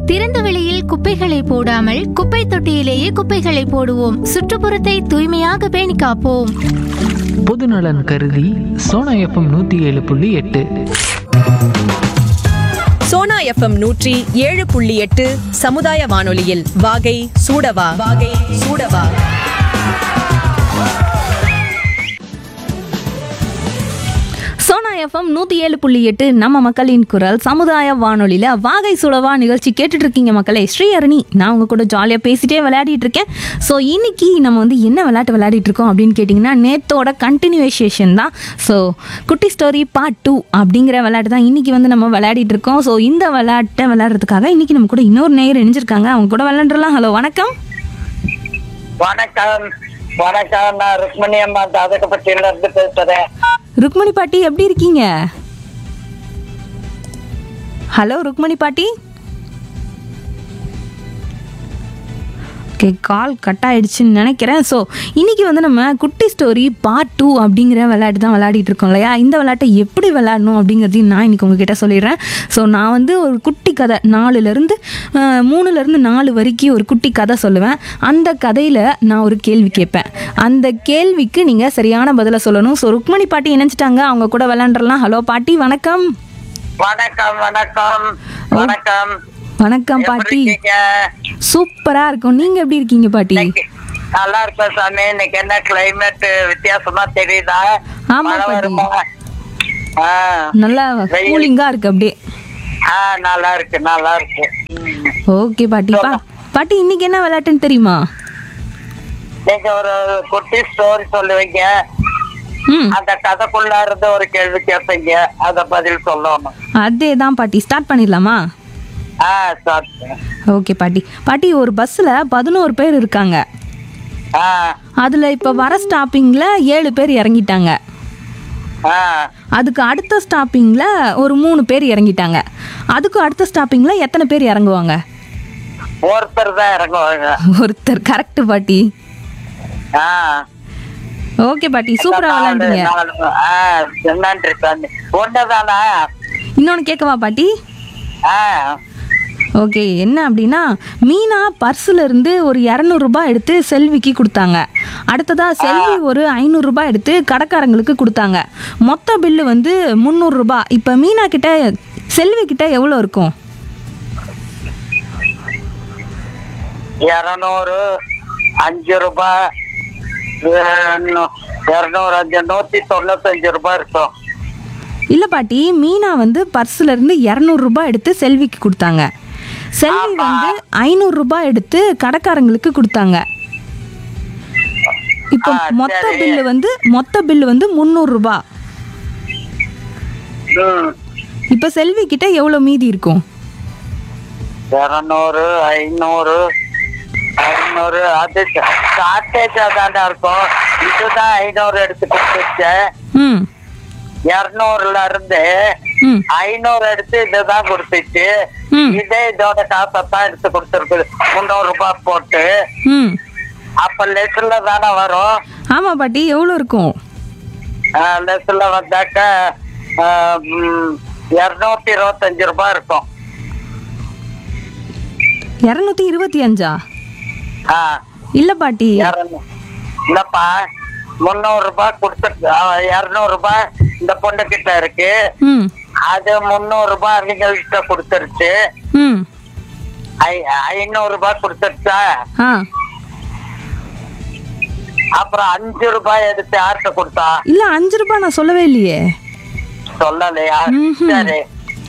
திறந்த வெளியில் குப்பைகளை போடாமல் குப்பை தொட்டியிலேயே குப்பைகளை போடுவோம் சுற்றுப்புறத்தை தூய்மையாக பேணி காப்போம் பொதுநலன் கருதி சோனா எஃப்எம் நூற்றி ஏழு புள்ளி எட்டு சோனா எஃப்எம் நூற்றி ஏழு புள்ளி எட்டு சமுதாய வானொலியில் வாகை சூடவா வாகை சூடவா சோனா எஃப்எம் நூற்றி ஏழு புள்ளி எட்டு நம்ம மக்களின் குரல் சமுதாய வானொலியில் வாகை சுடவா நிகழ்ச்சி கேட்டுட்டு இருக்கீங்க மக்களே ஸ்ரீஹரணி நான் உங்க கூட ஜாலியாக பேசிட்டே விளையாடிட்டு இருக்கேன் ஸோ இன்னைக்கு நம்ம வந்து என்ன விளையாட்டு விளையாடிட்டு இருக்கோம் அப்படின்னு கேட்டிங்கன்னா நேத்தோட கண்டினியூவேஷன் தான் ஸோ குட்டி ஸ்டோரி பார்ட் டூ அப்படிங்கிற விளையாட்டு தான் இன்னைக்கு வந்து நம்ம விளையாடிட்டு இருக்கோம் ஸோ இந்த விளையாட்டை விளையாடுறதுக்காக இன்னைக்கு நம்ம கூட இன்னொரு நேயர் இணைஞ்சிருக்காங்க அவங்க கூட விளையாண்டுலாம் ஹலோ வணக்கம் வணக்கம் வணக்கம் நான் ருக்மணி அம்மா தாதகப்பட்டியில இருந்து பேசுறேன் ருக்மணி பாட்டி எப்படி இருக்கீங்க ஹலோ ருக்மணி பாட்டி ஓகே கால் கட் ஆயிடுச்சுன்னு நினைக்கிறேன் ஸோ இன்னைக்கு வந்து நம்ம குட்டி ஸ்டோரி பார்ட் டூ அப்படிங்கிற விளையாட்டு தான் விளையாடிட்டு இருக்கோம் இல்லையா இந்த விளையாட்டை எப்படி விளையாடணும் அப்படிங்கிறதையும் நான் இன்னைக்கு உங்ககிட்ட சொல்லிடுறேன் ஸோ நான் வந்து ஒரு குட்டி கதை நாலுலேருந்து மூணுலேருந்து நாலு வரைக்கும் ஒரு குட்டி கதை சொல்லுவேன் அந்த கதையில் நான் ஒரு கேள்வி கேட்பேன் அந்த கேள்விக்கு நீங்கள் சரியான பதிலை சொல்லணும் ஸோ ருக்மணி பாட்டி இணைஞ்சிட்டாங்க அவங்க கூட விளையாண்டுறலாம் ஹலோ பாட்டி வணக்கம் வணக்கம் வணக்கம் வணக்கம் வணக்கம் எப்படி பாட்டி இருக்கீங்க? சூப்பரா இருக்கும் நீங்க எப்படி இருக்கீங்க பாட்டி இன்னைக்கு நல்லா இருப்பேன் சாமி இன்னைக்கு என்ன கிளைமேட் வித்தியாசமா தெரியுதா ஆமா, மழை பாட்டி. வருமா ஆ, நல்லா வெயில். கூலிங்கா இருக்கு அப்படியே ஆ, நல்லா இருக்கு நல்லா இருக்கு ம். ஓகே பாட்டி பா பாட்டி இன்னைக்கு என்ன விளையாட்டுன்னு தெரியுமா நீங்க ஒரு குட்டி ஸ்டோரி சொல்லுவீங்க ம் அந்த கதைக்குள்ள இருந்து ஒரு கேள்வி கேட்பீங்க அத பதில் சொல்லணும் அதே தான் பாட்டி ஸ்டார்ட் பண்ணிடலாமா ஆ சார் ஓகே பாட்டி பாட்டி ஒரு பஸ்ஸில் பதினோரு பேர் இருக்காங்க ஆ அதில் இப்போ வர ஸ்டாப்பிங்கில் ஏழு பேர் இறங்கிட்டாங்க ஆ அதுக்கு அடுத்த ஸ்டாப்பிங்கில் ஒரு மூணு பேர் இறங்கிட்டாங்க அதுக்கு அடுத்த ஸ்டாப்பிங்கில் எத்தனை பேர் இறங்குவாங்க ஒருத்தர் தான் இறங்குவாங்க ஒருத்தர் கரெக்ட் பாட்டி ஆ ஓகே பாட்டி சூப்பராக விளாண்டீங்க நாலு, நாலு. ஆ, நன்றி சாமி ஒண்ணுதானா இன்னொன்று கேட்கவா பாட்டி ஆ ஓகே என்ன அப்படின்னா மீனா பர்ஸ்ல இருந்து ஒரு இரநூறுபா எடுத்து செல்விக்கு கொடுத்தாங்க அடுத்ததா செல்வி ஒரு ஐநூறுரூபா எடுத்து கடைக்காரங்களுக்கு கொடுத்தாங்க மொத்த பில்லு வந்து முந்நூறுரூபா இப்போ மீனா கிட்ட செல்வி கிட்ட எவ்வளோ இருக்கும் இருநூறு அஞ்சு ரூபாய் இருநூறு அஞ்சு நூத்தி தொண்ணூத்தஞ்சு ரூபாய் இருக்கும் இல்லை பாட்டி மீனா வந்து பர்ஸ்ல இருந்து இரநூறுபா எடுத்து செல்விக்கு கொடுத்தாங்க செல்வி வந்து ஐநூறுரூபா எடுத்து கடைக்காரங்களுக்கு கொடுத்தாங்க இப்போ ஆ, மொத்த சரி. பில்லு வந்து மொத்த பில்லு வந்து முந்நூறுரூபா ம். இப்போ செல்வி கிட்ட எவ்வளோ மீதி இருக்கும் இருநூறு ஐநூறு ஐநூறு அது ஷார்டேஜா தானே இருக்கும் இதுதான் ஐநூறு எடுத்து கொடுத்துருச்சேன் ம் இருநூறுல இருந்து ம் ஐநூறு எடுத்து இதுதான் கொடுத்துச்சு ம். இதே இதோட காசை தான் எடுத்து கொடுத்துருக்கு முந்நூறு ரூபாய் போட்டு ம் அப்ப லெஸ்ல தானே வரும் ஆமாம் பாட்டி எவ்வளோ இருக்கும் லெஸ்ல வந்தாக்க இருநூத்தி இருபத்தஞ்சு ரூபாய் இருக்கும் இரநூத்தி இருபத்தி அஞ்சா ஆ, இல்லை பாட்டி இருநூ- இல்லப்பா முந்நூறு ரூபாய் கொடுத்துட்டு இருநூறு ரூபாய் இந்த பொண்ணு கிட்ட இருக்கு ம் அது முந்நூறு ரூபாய் அவங்கள்ட்ட கொடுத்துருச்சு ம் ஐ- ஐநூறு ரூபாய் கொடுத்துருச்சா ஆ அப்புறம் அஞ்சு ரூபாய் எடுத்து யார்கிட்ட கொடுத்தா இல்லை அஞ்சு ரூபாய் நான் சொல்லவே இல்லையே சொல்லலையா ம்ஹும். சரி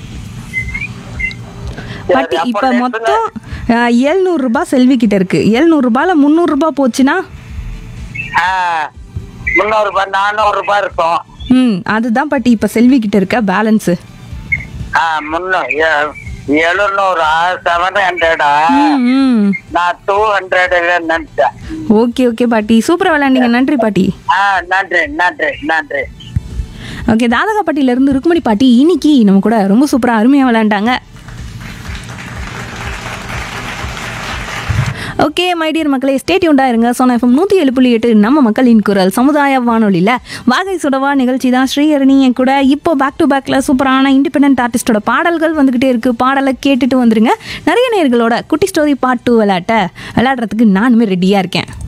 பாட்டி அப்ப இப்போ லெஸ்ல- மொத்தம் எழுநூறுரூபா செல்வி கிட்ட இருக்கு எழுநூறுபால முந்நூறுரூபா போச்சுன்னா ஆ, முந்நூறு ரூபாய் நானூறு ரூபாய் இருக்கும் ம் அதுதான் பாட்டி இப்போ செல்வி கிட்ட இருக்க பேலன்ஸு ஆ, முன்னூ எ- எழுநூறா செவன் ஹண்ட்ரடா ம் ம் நான் டூ ஹண்ட்ரட் நினைச்சேன் ஓகே ஓகே பாட்டி சூப்பராக விளையாண்டீங்க நன்றி பாட்டி ஆ நன்றி நன்றி நன்றி ஓகே தாதகாப்பட்டியில இருந்து ருக்மணி பாட்டி இன்னைக்கு நம்ம கூட ரொம்ப சூப்பராக அருமையாக விளையாண்டாங்க ஓகே மைடியர் மக்களே ஸ்டேட்யூண்டா இருங்க சோனா எஃப்எம் நூற்றி ஏழு புள்ளி எட்டு நம்ம மக்களின் குரல் சமுதாய வானொலியில் வாகை சுடவா நிகழ்ச்சி தான் ஸ்ரீஹரணி என் கூட இப்போ பேக் டு பேக்கில் சூப்பரான இண்டிபெண்ட் ஆர்டிஸ்டோட பாடல்கள் வந்துக்கிட்டே இருக்குது பாடலை கேட்டுட்டு வந்துருங்க நிறைய நேர்களோட குட்டி ஸ்டோரி பார்ட் டூ விளையாட்ட விளையாடுறதுக்கு நானுமே ரெடியாக இருக்கேன்